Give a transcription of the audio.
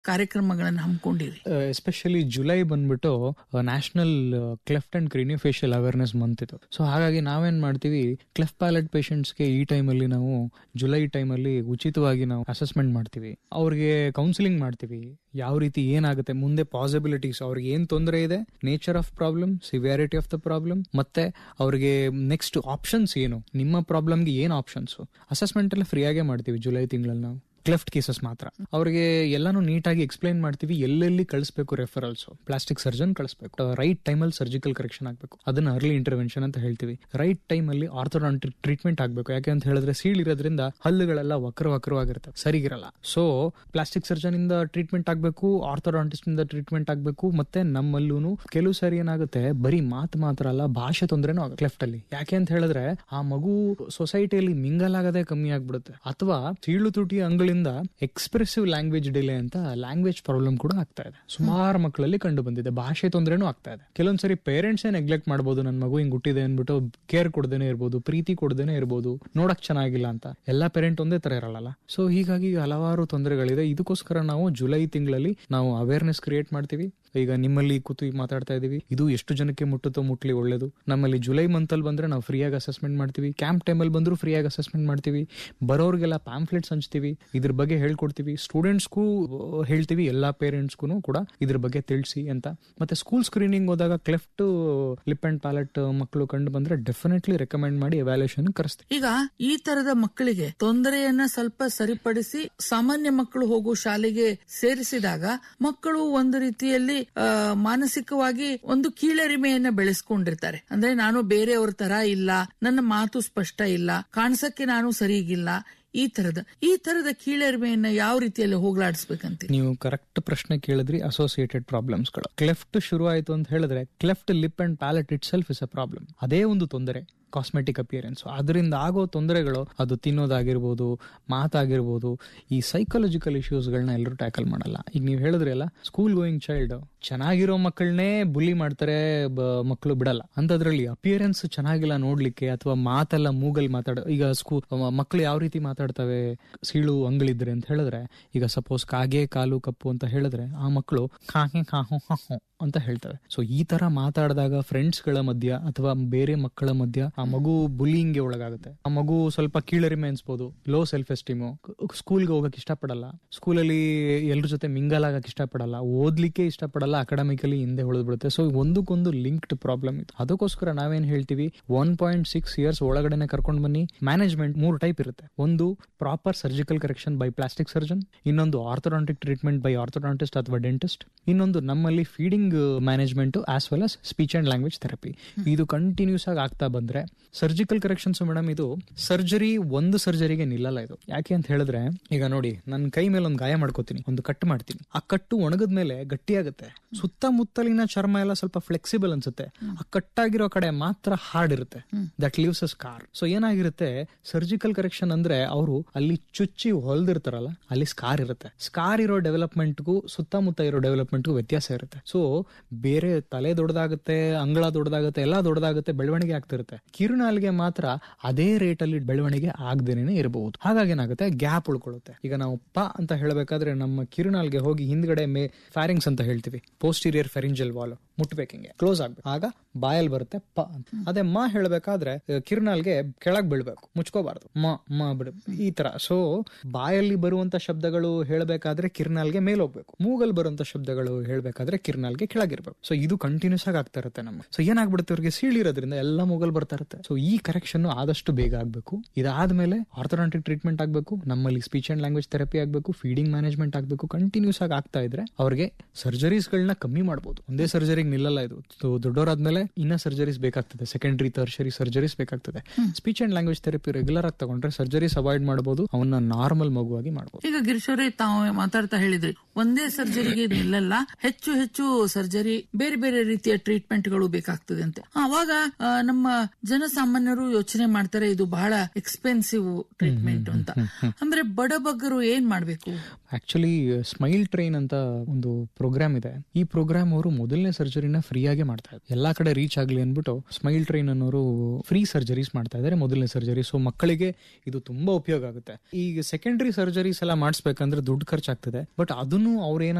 ಕಾರ್ಯಕ್ರಮಗಳನ್ನು ಹಮ್ಮಿಕೊಂಡಿರಿ especially July ಬಂದ್ಬಿಟ್ಟು national cleft and craniofacial awareness month ಇದು ಸೊ ಹಾಗಾಗಿ ನಾವೇನ್ ಮಾಡ್ತೀವಿ ಕ್ಲೆಫ್ ಪ್ಯಾಲೆಟ್ ಪೇಷಂಟ್ಸ್ಗೆ ಈ ಟೈಮಲ್ಲಿ ನಾವು ಜುಲೈ ಟೈಮಲ್ಲಿ ಉಚಿತವಾಗಿ ನಾವು ಅಸೆಸ್ಮೆಂಟ್ ಮಾಡ್ತೀವಿ ಅವ್ರಿಗೆ ಕೌನ್ಸಿಲಿಂಗ್ ಮಾಡ್ತೀವಿ ಯಾವ ರೀತಿ ಏನಾಗುತ್ತೆ ಮುಂದೆ ಪಾಸಿಬಿಲಿಟೀಸ್ ಅವ್ರಿಗೆ ಏನ್ ತೊಂದರೆ ಇದೆ nature of problem severity of the problem ಮತ್ತೆ ಅವ್ರಿಗೆ ನೆಕ್ಸ್ಟ್ ಆಪ್ಷನ್ಸ್ ಏನು ನಿಮ್ಮ ಪ್ರಾಬ್ಲಮ್ಗೆ ಏನ್ ಆಪ್ಷನ್ಸ್ ಅಸೆಸ್ಮೆಂಟ್ ಎಲ್ಲ ಫ್ರೀಯಾಗೇ ಮಾಡ್ತೀವಿ ಜುಲೈ ತಿಂಗಳಲ್ಲಿ ನಾವು ಕ್ಲೆಫ್ಟ್ ಕೇಸಸ್ ಮಾತ್ರ ಅವ್ರಿಗೆ ಎಲ್ಲಾನು ನೀಟಾಗಿ ಎಕ್ಸ್ಪ್ಲೈನ್ ಮಾಡ್ತೀವಿ ಎಲ್ಲೆಲ್ಲಿ ಕಳಿಸ್ಬೇಕು ರೆಫರಲ್ಸ್ ಪ್ಲಾಸ್ಟಿಕ್ ಸರ್ಜನ್ ಕಳಿಸ್ಬೇಕು ರೈಟ್ ಟೈಮಲ್ಲಿ ಸರ್ಜಿಕಲ್ ಕರೆಕ್ಷನ್ ಆಗಬೇಕು ಅದನ್ನ ಅರ್ಲಿ ಇಂಟರ್ವೆನ್ಷನ್ ಅಂತ ಹೇಳ್ತೀವಿ ರೈಟ್ ಟೈಮಲ್ಲಿ ಆರ್ಥೋಡಾಂಟಿಕ್ ಟ್ರೀಟ್ಮೆಂಟ್ ಆಗಬೇಕು ಯಾಕೆ ಅಂತ ಹೇಳಿದ್ರೆ ಸೀಳ್ ಇರೋದ್ರಿಂದ ಹಲ್ಲುಗಳೆಲ್ಲ ವಕ್ರ ವಕ್ರವಾಗಿರ್ತವೆ ಸರಿಗಿರಲ್ಲ ಸೊ ಪ್ಲಾಸ್ಟಿಕ್ ಸರ್ಜನ್ ಇಂದ ಟ್ರೀಟ್ಮೆಂಟ್ ಆಗಬೇಕು ಆರ್ಥೋಡಾಂಟಿಸ್ಟ್ ಇಂದ ಟ್ರೀಟ್ಮೆಂಟ್ ಆಗಬೇಕು ಮತ್ತೆ ನಮ್ಮಲ್ಲೂ ಕೆಲವು ಸಾರಿ ಏನಾಗುತ್ತೆ ಬರೀ ಮಾತು ಮಾತ್ರ ಅಲ್ಲ ಭಾಷೆ ತೊಂದರೆನೂ ಆಗುತ್ತೆ ಲೆಫ್ಟ್ ಅಲ್ಲಿ ಯಾಕೆ ಅಂತ ಹೇಳಿದ್ರೆ ಆ ಮಗು ಸೊಸೈಟಿಯಲ್ಲಿ ಮಿಂಗಲ್ ಆಗದೆ ಕಮ್ಮಿ ಆಗ್ಬಿಡುತ್ತೆ ಅಥವಾ ಸೀಳು ತುಟಿ ಅಂಗಳಿಂದ ಎಕ್ಸ್ಪ್ರೆಸಿವ್ ಲ್ಯಾಂಗ್ವೇಜ್ ಡಿಲೇ ಅಂತ ಲ್ಯಾಂಗ್ವೇಜ್ ಪ್ರಾಬ್ಲಮ್ ಕೂಡ ಆಗ್ತಾ ಇದೆ ಸುಮಾರು ಮಕ್ಕಳಲ್ಲಿ ಕಂಡು ಬಂದಿದೆ ಭಾಷೆ ತೊಂದರೆನೂ ಆಗ್ತಾ ಇದೆ ಕೆಲವೊಂದ್ಸರಿ ಪೇರೆಂಟ್ಸ್ ನೆಗ್ಲೆಕ್ಟ್ ಮಾಡ್ಬೋದು ನನ್ನ ಮಗು ಹಿಂಗ್ ಹುಟ್ಟಿದೆ ಅನ್ಬಿಟ್ಟು ಕೇರ್ ಕೊಡ್ದೇನೆ ಇರ್ಬೋದು ಪ್ರೀತಿ ಕೊಡ್ದೇನೆ ಇರ್ಬೋದು ನೋಡಕ್ ಚೆನ್ನಾಗಿಲ್ಲ ಅಂತ ಎಲ್ಲಾ ಪೇರೆಂಟ್ ಒಂದೇ ತರ ಇರಲ್ಲ ಸೊ ಹೀಗಾಗಿ ಹಲವಾರು ತೊಂದರೆಗಳಿದೆ ಇದಕ್ಕೋಸ್ಕರ ನಾವು ಜುಲೈ ತಿಂಗಳಲ್ಲಿ ನಾವು ಅವೇರ್ನೆಸ್ ಕ್ರಿಯೇಟ್ ಮಾಡ್ತೀವಿ ಈಗ ನಿಮ್ಮಲ್ಲಿ ಕೂತು ಈಗ ಮಾತಾಡ್ತಾ ಇದೀವಿ ಇದು ಎಷ್ಟು ಜನಕ್ಕೆ ಮುಟ್ಟುತ್ತೋ ಮುಟ್ಲಿ ಒಳ್ಳೇದು ನಮ್ಮಲ್ಲಿ ಜುಲೈ ಮಂತ್ ಅಲ್ಲಿ ಬಂದ್ರೆ ನಾವು ಫ್ರೀಯಾಗಿ ಅಸೆಸ್ಮೆಂಟ್ ಮಾಡ್ತೀವಿ ಕ್ಯಾಂಪ್ ಟೈಮಲ್ಲಿ ಬಂದ್ರು ಫ್ರೀಯಾಗಿ ಅಸೆಸ್ಮೆಂಟ್ ಮಾಡ್ತೀವಿ ಬರೋರ್ಗೆಲ್ಲ ಪ್ಯಾಂಫ್ಲೆಟ್ಸ್ ಹಂಚ್ತೀವಿ ಇದ್ರ ಬಗ್ಗೆ ಹೇಳ್ಕೊಡ್ತೀವಿ ಸ್ಟೂಡೆಂಟ್ಸ್ಗೂ ಹೇಳ್ತೀವಿ ಎಲ್ಲಾ ಪೇರೆಂಟ್ಸ್ಗೂ ಕೂಡ ಇದ್ರ ಬಗ್ಗೆ ತಿಳಿಸಿ ಅಂತ ಮತ್ತೆ ಸ್ಕೂಲ್ ಸ್ಕ್ರೀನಿಂಗ್ ಹೋದಾಗ ಕ್ಲೆಫ್ಟ್ ಲಿಪ್ ಅಂಡ್ ಪ್ಯಾಲೆಟ್ ಮಕ್ಕಳು ಕಂಡು ಬಂದ್ರೆ ಡೆಫಿನೆಟ್ಲಿ ರೆಕಮೆಂಡ್ ಮಾಡಿ ಎವ್ಯಾಲ್ಯೂಷನ್ ಕರೆಸ್ತೀವಿ ಈಗ ಈ ತರದ ಮಕ್ಕಳಿಗೆ ತೊಂದರೆಯನ್ನ ಸ್ವಲ್ಪ ಸರಿಪಡಿಸಿ ಸಾಮಾನ್ಯ ಮಕ್ಕಳು ಹೋಗುವ ಶಾಲೆಗೆ ಸೇರಿಸಿದಾಗ ಮಕ್ಕಳು ಒಂದು ರೀತಿಯಲ್ಲಿ ಆ, ಮಾನಸಿಕವಾಗಿ ಒಂದು ಕೀಳರಿಮೆಯನ್ನ ಬೆಳೆಸ್ಕೊಂಡಿರ್ತಾರೆ ಅಂದ್ರೆ ನಾನು ಬೇರೆಯವ್ರ ತರ ಇಲ್ಲ ನನ್ನ ಮಾತು ಸ್ಪಷ್ಟ ಇಲ್ಲ ಕಾಣಿಸಕ್ಕೆ ನಾನು ಸರಿಗಿಲ್ಲ ಈ ತರದ ಈ ತರದ ಕೀಳರಿಮೆಯನ್ನ ಯಾವ ರೀತಿಯಲ್ಲಿ ಹೋಗ್ಲಾಡಿಸ್ಬೇಕಂತ ನೀವು ಕರೆಕ್ಟ್ ಪ್ರಶ್ನೆ ಕೇಳಿದ್ರಿ ಅಸೋಸಿಯೇಟೆಡ್ ಪ್ರಾಬ್ಲಮ್ಸ್ ಗಳು ಕ್ಲೆಫ್ಟ್ ಶುರು ಆಯ್ತು ಅಂತ ಹೇಳಿದ್ರೆ cleft lip and palate itself is a problem ಅದೇ ಒಂದು ತೊಂದರೆ ಕಾಸ್ಮೆಟಿಕ್ ಅಪಿಯರೆನ್ಸ್ ಅದರಿಂದ ಆಗೋ ತೊಂದರೆಗಳು ಅದು ತಿನ್ನೋದಾಗಿರ್ಬೋದು ಮಾತಾಗಿರ್ಬೋದು ಈ ಸೈಕಾಲಜಿಕಲ್ ಇಶ್ಯೂಸ್ಗಳನ್ನ ಎಲ್ಲರೂ ಟ್ಯಾಕಲ್ ಮಾಡಲ್ಲ ಈಗ ನೀವು ಹೇಳಿದ್ರಿ ಅಲ್ಲ ಸ್ಕೂಲ್ ಗೋಯಿಂಗ್ ಚೈಲ್ಡ್ ಚೆನ್ನಾಗಿರೋ ಮಕ್ಕಳನ್ನೇ ಬುಲಿ ಮಾಡ್ತಾರೆ ಮಕ್ಕಳು ಬಿಡಲ್ಲ ಅಂತದ್ರಲ್ಲಿ ಅಪಿಯರೆನ್ಸ್ ಚೆನ್ನಾಗಿಲ್ಲ ನೋಡ್ಲಿಕ್ಕೆ ಅಥವಾ ಮಾತೆಲ್ಲ ಮೂಗಲ್ ಮಾತಾಡ ಈಗ ಸ್ಕೂ ಮಕ್ಕಳು ಯಾವ ರೀತಿ ಮಾತಾಡ್ತವೆ ಸೀಳು ಅಂಗಳಿದ್ರೆ ಅಂತ ಹೇಳಿದ್ರೆ ಈಗ ಸಪೋಸ್ ಕಾಗೆ ಕಾಲು ಕಪ್ಪು ಅಂತ ಹೇಳಿದ್ರೆ ಆ ಮಕ್ಕಳು ಕಾಗೆ ಕಾಹು ಹಾಹು ಅಂತ ಹೇಳ್ತವೆ ಸೊ ಈ ತರ ಮಾತಾಡಿದಾಗ ಫ್ರೆಂಡ್ಸ್ ಗಳ ಮಧ್ಯ ಅಥವಾ ಬೇರೆ ಮಕ್ಕಳ ಮಧ್ಯ ಆ ಮಗು ಬುಲಿಂಗ್ಗೆ ಒಳಗಾಗುತ್ತೆ ಆ ಮಗು ಸ್ವಲ್ಪ ಕೀಳರಿಮೆ ಅನ್ಸ್ಬೋದು ಲೋ ಸೆಲ್ಫ್ ಎಸ್ಟೀಮು ಸ್ಕೂಲ್ಗೆ ಹೋಗಕ್ ಇಷ್ಟಪಡಲ್ಲ ಸ್ಕೂಲಲ್ಲಿ ಎಲ್ರ ಜೊತೆ ಮಿಂಗಲ್ ಆಗಕ್ ಇಷ್ಟಪಡಲ್ಲ ಓದ್ಲಿಕ್ಕೆ ಇಷ್ಟಪಡಲ್ಲ ಅಕಾಡೆಮಿಕಲಿ ಹಿಂದೆ ಉಳಿದ್ಬಿಡುತ್ತೆ ಸೊ ಒಂದಕ್ಕೊಂದು ಲಿಂಕ್ಡ್ ಪ್ರಾಬ್ಲಮ್ ಇದು ಅದಕ್ಕೋಸ್ಕರ ನಾವೇನ್ ಹೇಳ್ತೀವಿ ಒನ್ ಪಾಯಿಂಟ್ ಸಿಕ್ಸ್ ಇಯರ್ಸ್ ಒಳಗಡೆನೆ ಕರ್ಕೊಂಡು ಬನ್ನಿ ಮ್ಯಾನೇಜ್ಮೆಂಟ್ ಮೂರು ಟೈಪ್ ಇರುತ್ತೆ ಒಂದು proper surgical correction by plastic surgeon ಇನ್ನೊಂದು ಆರ್ಥೋಡಾಂಟಿಕ್ ಟ್ರೀಟ್ಮೆಂಟ್ ಬೈ ಆರ್ಥೋಡಾಂಟಿಸ್ಟ್ ಅಥವಾ ಡೆಂಟಿಸ್ಟ್ ಇನ್ನೊಂದು ನಮ್ಮಲ್ಲಿ feeding management as well as speech and language therapy ಇದು ಕಂಟಿನ್ಯೂಸ್ ಆಗಿ ಆಗ್ತಾ ಬಂದ್ರೆ ಸರ್ಜಿಕಲ್ ಕರೆಕ್ಷನ್ಸ್ ಮೇಡಮ್ ಇದು ಸರ್ಜರಿ ಒಂದು ಸರ್ಜರಿಗೆ ನಿಲ್ಲಲ್ಲ ಇದು ಯಾಕೆ ಅಂತ ಹೇಳಿದ್ರೆ ಈಗ ನೋಡಿ ನನ್ನ ಕೈ ಮೇಲೆ ಒಂದು ಗಾಯ ಮಾಡ್ಕೋತೀನಿ ಒಂದು ಕಟ್ ಮಾಡ್ತೀನಿ ಆ ಕಟ್ಟು ಒಣಗದ ಮೇಲೆ ಗಟ್ಟಿಯಾಗುತ್ತೆ ಸುತ್ತಮುತ್ತಲಿನ ಚರ್ಮ ಎಲ್ಲ ಸ್ವಲ್ಪ ಫ್ಲೆಕ್ಸಿಬಲ್ ಅನ್ಸುತ್ತೆ ಆ ಕಟ್ಟಾಗಿರೋ ಕಡೆ ಮಾತ್ರ ಹಾರ್ಡ್ ಇರುತ್ತೆ that leaves a scar so ಏನಾಗಿರುತ್ತೆ ಸರ್ಜಿಕಲ್ ಕರೆಕ್ಷನ್ ಅಂದ್ರೆ ಅವರು ಅಲ್ಲಿ ಚುಚ್ಚಿ ಹೊಲ್ದಿರ್ತಾರಲ್ಲ ಅಲ್ಲಿ ಸ್ಕಾರ್ ಇರುತ್ತೆ ಸ್ಕಾರ್ ಇರೋ ಡೆವಲಪ್ಮೆಂಟ್ಗೂ ಸುತ್ತಮುತ್ತ ಇರೋ ಡೆವಲಪ್ಮೆಂಟ್ಗೂ ವ್ಯತ್ಯಾಸ ಇರುತ್ತೆ ಸೊ ಬೇರೆ ತಲೆ ದೊಡ್ಡದಾಗುತ್ತೆ ಅಂಗಳ ದೊಡ್ಡದಾಗುತ್ತೆ ಎಲ್ಲ ದೊಡ್ಡದಾಗುತ್ತೆ ಬೆಳವಣಿಗೆ ಆಗ್ತಿರುತ್ತೆ ಕಿರುನಾಲ್ಗೆ ಮಾತ್ರ ಅದೇ ರೇಟ್ ಅಲ್ಲಿ ಬೆಳವಣಿಗೆ ಆಗದೇನೆ ಇರಬಹುದು ಹಾಗಾಗಿ ಏನಾಗುತ್ತೆ ಗ್ಯಾಪ್ ಉಳ್ಕೊಳ್ಳುತ್ತೆ ಈಗ ನಾವು ಪ ಅಂತ ಹೇಳಬೇಕಾದ್ರೆ ನಮ್ಮ ಕಿರುನಾಲ್ಗೆ ಹೋಗಿ ಹಿಂದ್ಗಡೆ ಮೇ ಫ್ಯಾರಿಂಗ್ಸ್ ಅಂತ ಹೇಳ್ತೀವಿ ಪೋಸ್ಟೀರಿಯರ್ ಫೆರಿಂಜಲ್ ವಾಲ್ ಮುಟ್ಬೇಕಿಂಗೆ ಕ್ಲೋಸ್ ಆಗ್ಬೇಕು ಆಗ ಬಾಯಲ್ಲಿ ಬರುತ್ತೆ ಪ ಅಂತ ಅದೇ ಮ ಹೇಳಬೇಕಾದ್ರೆ ಕಿರುನಾಲ್ಗೆ ಕೆಳಗ್ ಬೀಳ್ಬೇಕು ಮುಚ್ಕೋಬಾರ್ದು ಮ ಮ ಬಿಡ ಈ ತರ ಸೊ ಬಾಯಲ್ಲಿ ಬರುವಂತ ಶಬ್ದಗಳು ಹೇಳಬೇಕಾದ್ರೆ ಕಿರ್ನಾಲ್ಗೆ ಮೇಲ್ ಹೋಗ್ಬೇಕು ಮೂಗಲ್ ಬರುವಂತ ಶಬ್ದಗಳು ಹೇಳಬೇಕಾದ್ರೆ ಕಿರ್ನಾಲ್ಗೆ ಕೆಳಗಿರ್ಬೇಕು ಸೊ ಇದು ಕಂಟಿನ್ಯೂಸ್ ಆಗಿ ಆಗ್ತಾ ಇರುತ್ತೆ ನಮ್ಗೆ ಸೊ ಏನಾಗ್ಬಿಡುತ್ತೆ ಅವ್ರಿಗೆ ಸೀಳಿರೋದ್ರಿಂದ ಎಲ್ಲ ಮೂಗಲ್ ಬರ್ತಾ ಇರುತ್ತೆ ಸೊ ಈ ಕರೆಕ್ಷನ್ ಆದಷ್ಟು ಬೇಗ ಆಗ್ಬೇಕು ಇದಾದ್ಮೇಲೆ ಆರ್ಥೋಡಾಂಟಿಕ್ ಟ್ರೀಟ್ಮೆಂಟ್ ಆಗ್ಬೇಕು ನಮ್ಮಲ್ಲಿ ಸ್ಪೀಚ್ ಅಂಡ್ ಲ್ಯಾಂಗ್ವೇಜ್ ಥೆರಪಿ ಆಗ್ಬೇಕು ಫೀಡಿಂಗ್ ಮ್ಯಾನೇಜ್ಮೆಂಟ್ ಆಗ್ಬೇಕು ಕಂಟಿನ್ಯೂಸ್ ಆಗಿ ಆಗ್ತಾ ಇದ್ರೆ ಅವ್ರಿಗೆ ಸರ್ಜರೀಸ್ ಗಳನ್ನ ಕಮ್ಮಿ ಮಾಡಬಹುದು ಒಂದೇ ಸರ್ಜರಿಗೆ ನಿಲ್ಲಲ್ಲ ಇದು So, ದೊಡ್ಡವರಾದ್ಮೇಲೆ ಇನ್ನ ಸರ್ಜರೀಸ್ ಬೇಕಾಗ್ತದೆ ಸೆಕೆಂಡರಿ ಟರ್ಷರಿ ಸರ್ಜರೀಸ್ ಬೇಕಾಗ್ತದೆ speech and language therapy regular ಆಗಿ ತಗೊಂಡ್ರೆ ಸರ್ಜರೀಸ್ ಅವಾಯ್ಡ್ ಮಾಡಬಹುದು ಅವನ್ನ ನಾರ್ಮಲ್ ಮಗುವಾಗಿ ಮಾಡಬಹುದು ಈಗ ಗಿರೀಶ್ವರೇ ತಾವು ಮಾತಾಡ್ತಾ ಹೇಳಿದ್ರಿ ಒಂದೇ ಸರ್ಜರಿಗೆ ನಿಲ್ಲಲ್ಲ ಹೆಚ್ಚು ಹೆಚ್ಚು ಸರ್ಜರಿ ಬೇರೆ ಬೇರೆ ರೀತಿಯ ಟ್ರೀಟ್ಮೆಂಟ್ ಗಳು ಬೇಕಾಗ್ತದೆ ಅಂತ ಅವಾಗ ಆ, ನಮ್ಮ ಜನಸಾಮಾನ್ಯರು ಯೋಚನೆ ಮಾಡ್ತಾರೆ ಇದು ಬಹಳ ಎಕ್ಸ್ಪೆನ್ಸಿವ್ ಟ್ರೀಟ್ಮೆಂಟ್ ಅಂತ ಅಂದ್ರೆ ಬಡಬಗ್ಗರು ಏನ್ ಮಾಡ್ಬೇಕು ಆಕ್ಚುಲಿ ಸ್ಮೈಲ್ ಟ್ರೈನ್ ಅಂತ ಒಂದು ಪ್ರೋಗ್ರಾಮ್ ಇದೆ ಈ ಪ್ರೋಗ್ರಾಮ್ ಅವರು ಮೊದಲನೇ ಸರ್ಜರಿನ ಫ್ರೀ ಆಗಿ ಮಾಡ್ತಾ ಇದ್ದಾರೆ ಎಲ್ಲಾ ಕಡೆ ರೀಚ್ ಆಗ್ಲಿ ಅನ್ಬಿಟ್ಟು ಸ್ಮೈಲ್ ಟ್ರೈನ್ ಅನ್ನೋರು ಫ್ರೀ ಸರ್ಜರೀಸ್ ಮಾಡ್ತಾ ಇದ್ದಾರೆ ಮೊದಲನೇ ಸರ್ಜರಿ ಸೊ ಮಕ್ಕಳಿಗೆ ಇದು ತುಂಬಾ ಉಪಯೋಗ ಆಗುತ್ತೆ ಈಗ ಸೆಕೆಂಡರಿ ಸರ್ಜರೀಸ್ ಎಲ್ಲ ಮಾಡಿಸ್ಬೇಕಂದ್ರೆ ದುಡ್ಡು ಖರ್ಚಾಗ್ತದೆ ಬಟ್ ಅದನ್ನು ಅವ್ರೇನ